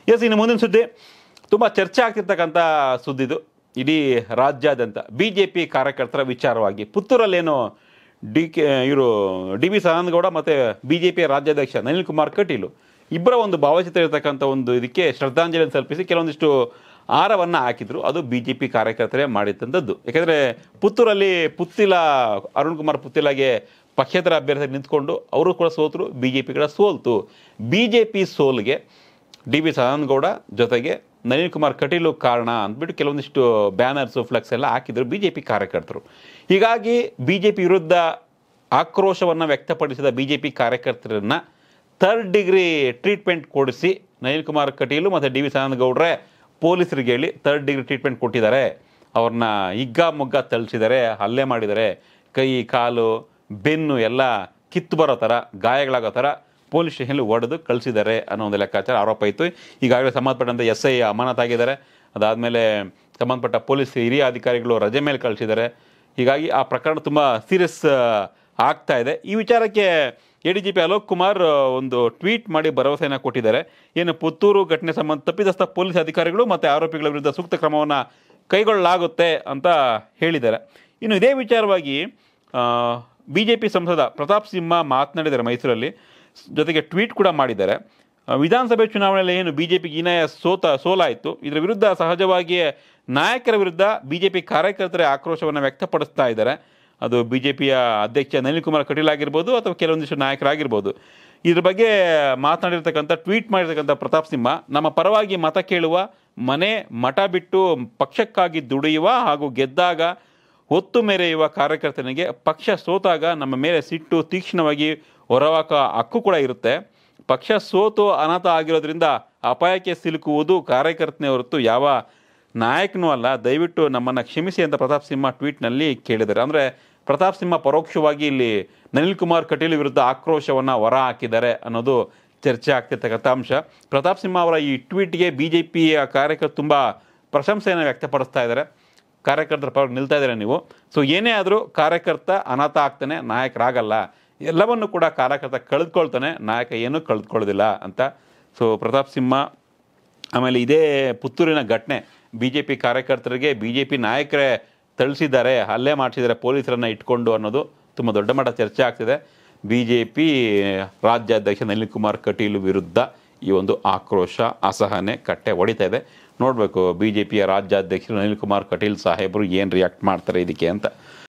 S ಇನ್ನು ಮುಂದಿನ ಸುದ್ದಿ ತುಂಬ ಚರ್ಚೆ ಆಗ್ತಿರ್ತಕ್ಕಂಥ ಸುದ್ದಿದು ಇಡೀ ರಾಜ್ಯಾದ್ಯಂತ ಬಿ ಜೆ ಪಿ ಕಾರ್ಯಕರ್ತರ ವಿಚಾರವಾಗಿ ಪುತ್ತೂರಲ್ಲೇನು ಡಿ ಕೆ ಇವರು ಡಿ ಬಿ ಸದಾನಂದಗೌಡ ಮತ್ತು ಬಿ ಜೆ ಪಿಯ ರಾಜ್ಯಾಧ್ಯಕ್ಷ ನಳಿನ್ ಕುಮಾರ್ ಕಟೀಲು ಇಬ್ಬರ ಒಂದು ಭಾವಚಿತ್ರ ಇರತಕ್ಕಂಥ ಒಂದು ಇದಕ್ಕೆ ಶ್ರದ್ಧಾಂಜಲಿಯನ್ನು ಸಲ್ಪಿಸಿ ಕೆಲವೊಂದಿಷ್ಟು ಆರವನ್ನು ಹಾಕಿದ್ರು ಅದು ಬಿ ಜೆ ಪಿ ಕಾರ್ಯಕರ್ತರೇ ಮಾಡಿದಂಥದ್ದು ಯಾಕೆಂದರೆ ಪುತ್ತೂರಲ್ಲಿ ಪುತ್ತಿಲ ಅರುಣ್ ಕುಮಾರ್ ಪುತ್ತಿಲಾಗೆ ಪಕ್ಷೇತರ ಅಭ್ಯರ್ಥಿ ನಿಂತ್ಕೊಂಡು ಅವರು ಕೂಡ ಸೋತರು ಬಿ ಜೆ ಪಿ ಕೂಡ ಸೋಲ್ತು ಬಿ ಜೆ ಪಿ ಸೋಲ್ಗೆ ಡಿ ಬಿ ಸದಾನಂದಗೌಡ ಜೊತೆಗೆ ನಳಿನ್ ಕುಮಾರ್ ಕಟೀಲು ಕಾರಣ ಅಂದ್ಬಿಟ್ಟು ಕೆಲವೊಂದಿಷ್ಟು ಬ್ಯಾನರ್ಸು ಫ್ಲೆಕ್ಸ್ ಎಲ್ಲ ಹಾಕಿದ್ರು ಬಿ ಜೆ ಪಿ ಕಾರ್ಯಕರ್ತರು ಹೀಗಾಗಿ ಬಿ ಜೆ ಪಿ ವಿರುದ್ಧ ಆಕ್ರೋಶವನ್ನು ವ್ಯಕ್ತಪಡಿಸಿದ ಬಿ ಜೆ ಪಿ ಕಾರ್ಯಕರ್ತರನ್ನ ಥರ್ಡ್ ಡಿಗ್ರಿ ಟ್ರೀಟ್ಮೆಂಟ್ ಕೊಡಿಸಿ ನಳಿನ್ ಕುಮಾರ್ ಕಟೀಲು ಮತ್ತು ಡಿ ವಿ ಸದಾನಂದಗೌಡ್ರೆ ಪೊಲೀಸರಿಗೆ ಹೇಳಿ ಥರ್ಡ್ ಡಿಗ್ರಿ ಟ್ರೀಟ್ಮೆಂಟ್ ಕೊಟ್ಟಿದ್ದಾರೆ ಅವ್ರನ್ನ ಹಿಗ್ಗ ಮುಗ್ಗ ತಳಿಸಿದ್ದಾರೆ ಹಲ್ಲೆ ಮಾಡಿದ್ದಾರೆ ಕೈ ಕಾಲು ಬೆನ್ನು ಎಲ್ಲ ಕಿತ್ತು ಬರೋ ಥರ ಗಾಯಗಳಾಗೋ ಥರ ಪೊಲೀಸ್ ಸ್ಟೇಷನಲ್ಲಿ ಹೊಡೆದು ಕಳಿಸಿದ್ದಾರೆ ಅನ್ನೋ ಒಂದು ಲೆಕ್ಕಾಚಾರ ಆರೋಪ ಇತ್ತು ಈಗಾಗಲೇ ಸಂಬಂಧಪಟ್ಟಂಥ ಎಸ್ ಐ ಅಮಾನತಾಗಿದ್ದಾರೆ ಅದಾದಮೇಲೆ ಸಂಬಂಧಪಟ್ಟ ಪೊಲೀಸ್ ಹಿರಿಯ ಅಧಿಕಾರಿಗಳು ರಜೆ ಮೇಲೆ ಕಳಿಸಿದ್ದಾರೆ ಹೀಗಾಗಿ ಆ ಪ್ರಕರಣ ತುಂಬ ಸೀರಿಯಸ್ ಆಗ್ತಾ ಇದೆ ಈ ವಿಚಾರಕ್ಕೆ A D G P Alok Kumar ಆ, ಒಂದು ಟ್ವೀಟ್ ಮಾಡಿ ಭರವಸೆಯನ್ನು ಕೊಟ್ಟಿದ್ದಾರೆ ಏನು ಪುತ್ತೂರು ಘಟನೆ ಸಂಬಂಧ ತಪ್ಪಿತಸ್ಥ ಪೊಲೀಸ್ ಅಧಿಕಾರಿಗಳು ಮತ್ತು ಆರೋಪಿಗಳ ವಿರುದ್ಧ ಸೂಕ್ತ ಕ್ರಮವನ್ನು ಕೈಗೊಳ್ಳಲಾಗುತ್ತೆ ಅಂತ ಹೇಳಿದ್ದಾರೆ ಇನ್ನು ಇದೇ ವಿಚಾರವಾಗಿ ಬಿ ಜೆ ಪಿ ಸಂಸದ ಪ್ರತಾಪ್ ಸಿಂಹ ಮಾತನಾಡಿದ್ದಾರೆ ಮೈಸೂರಲ್ಲಿ ಸ್- ಜೊತೆಗೆ ಟ್ವೀಟ್ ಕೂಡ ಮಾಡಿದ್ದಾರೆ ಆ, ವಿಧಾನಸಭೆ ಚುನಾವಣೆಯಲ್ಲಿ ಏನು ಬಿ ಜೆ ಪಿಗೆ ಹೀನಾಯ ಸೋತ ಸೋಲಾಯಿತು ಇದರ ವಿರುದ್ಧ ಸಹಜವಾಗಿಯೇ ನಾಯಕರ ವಿರುದ್ಧ ಬಿ ಜೆ ಪಿ ಕಾರ್ಯಕರ್ತರೇ ಆಕ್ರೋಶವನ್ನು ವ್ಯಕ್ತಪಡಿಸ್ತಾ ಇದ್ದಾರೆ ಅದು ಬಿ ಜೆ ಪಿಯ ಅಧ್ಯಕ್ಷ ನಳಿನ್ ಕುಮಾರ್ ಕಟೀಲ್ ಆಗಿರ್ಬೋದು ಅಥವಾ ಕೆಲವೊಂದಿಷ್ಟು ನಾಯಕರಾಗಿರ್ಬೋದು ಇದ್ರ ಬಗ್ಗೆ ಮಾತನಾಡಿರ್ತಕ್ಕಂಥ ಟ್ವೀಟ್ ಮಾಡಿರ್ತಕ್ಕಂಥ ಪ್ರತಾಪ್ ಸಿಂಹ ನಮ್ಮ ಪರವಾಗಿ ಮತ ಕೇಳುವ ಮನೆ ಮಠ ಬಿಟ್ಟು ಪಕ್ಷಕ್ಕಾಗಿ ದುಡಿಯುವ ಹಾಗೂ ಗೆದ್ದಾಗ ಹೊತ್ತು ಮೆರೆಯುವ ಕಾರ್ಯಕರ್ತನಿಗೆ ಪಕ್ಷ ಸೋತಾಗ ನಮ್ಮ ಮೇಲೆ ಸಿಟ್ಟು ತೀಕ್ಷ್ಣವಾಗಿ ಹೊರಹಾಕೋ ಹಕ್ಕು ಕೂಡ ಇರುತ್ತೆ ಪಕ್ಷ ಸೋತು ಅನಾಥ ಆಗಿರೋದ್ರಿಂದ ಅಪಾಯಕ್ಕೆ ಸಿಲುಕುವುದು ಕಾರ್ಯಕರ್ತನೇ ಹೊರತು ಯಾವ ನಾಯಕನೂ ಅಲ್ಲ ದಯವಿಟ್ಟು ನಮ್ಮನ್ನು ಕ್ಷಮಿಸಿ ಅಂತ ಪ್ರತಾಪ್ ಸಿಂಹ ಟ್ವೀಟ್ನಲ್ಲಿ ಕೇಳಿದ್ದಾರೆ ಅಂದರೆ ಪ್ರತಾಪ್ ಸಿಂಹ ಪರೋಕ್ಷವಾಗಿ ಇಲ್ಲಿ ನಳಿನ್ ಕುಮಾರ್ ಕಟೀಲ್ ವಿರುದ್ಧ ಆಕ್ರೋಶವನ್ನು ಹೊರ ಹಾಕಿದ್ದಾರೆ ಅನ್ನೋದು ಚರ್ಚೆ ಆಗ್ತಿರ್ತಕ್ಕಂಥ ಅಂಶ ಪ್ರತಾಪ್ ಸಿಂಹ ಅವರ ಈ ಟ್ವೀಟ್ಗೆ ಬಿ ಜೆ ಪಿಯ ಕಾರ್ಯಕರ್ತರು ತುಂಬ ಪ್ರಶಂಸೆಯನ್ನು ವ್ಯಕ್ತಪಡಿಸ್ತಾ ಇದ್ದಾರೆ ಕಾರ್ಯಕರ್ತರ ಪರವಾಗಿ ನಿಲ್ತಾ ಇದ್ದಾರೆ ನೀವು ಸೊ ಏನೇ ಆದರೂ ಕಾರ್ಯಕರ್ತ ಅನಾಥ ಆಗ್ತಾನೆ ನಾಯಕರಾಗಲ್ಲ ಎಲ್ಲವನ್ನು ಕೂಡ ಕಾರ್ಯಕರ್ತ ಕಳೆದುಕೊಳ್ತಾನೆ ನಾಯಕ ಏನೂ ಕಳೆದುಕೊಳ್ಳೋದಿಲ್ಲ ಅಂತ ಸೊ ಪ್ರತಾಪ್ ಸಿಂಹ ಆಮೇಲೆ ಇದೇ ಪುತ್ತೂರಿನ ಘಟನೆ ಬಿ ಜೆ ಪಿ ಕಾರ್ಯಕರ್ತರಿಗೆ ಬಿ ಜೆ ಪಿ ನಾಯಕರೇ ಥಳಿಸಿದ್ದಾರೆ ಹಲ್ಲೆ ಮಾಡಿಸಿದ್ದಾರೆ ಪೊಲೀಸರನ್ನು ಇಟ್ಕೊಂಡು ಅನ್ನೋದು ತುಂಬ ದೊಡ್ಡ ಮಟ್ಟ ಚರ್ಚೆ ಆಗ್ತಿದೆ ಬಿ ಜೆ ಪಿ ರಾಜ್ಯಾಧ್ಯಕ್ಷ ನಳಿನ್ ಕುಮಾರ್ ಕಟೀಲ್ ವಿರುದ್ಧ ಈ ಒಂದು ಆಕ್ರೋಶ ಅಸಹನೆ ಕಟ್ಟೆ ಹೊಡಿತಾ ಇದೆ ನೋಡಬೇಕು ಬಿ ಜೆ ಪಿಯ ರಾಜ್ಯಾಧ್ಯಕ್ಷರು ನಳಿನ್ ಕುಮಾರ್ ಕಟೀಲ್ ಸಾಹೇಬರು ಏನು ರಿಯಾಕ್ಟ್ ಮಾಡ್ತಾರೆ ಇದಕ್ಕೆ ಅಂತ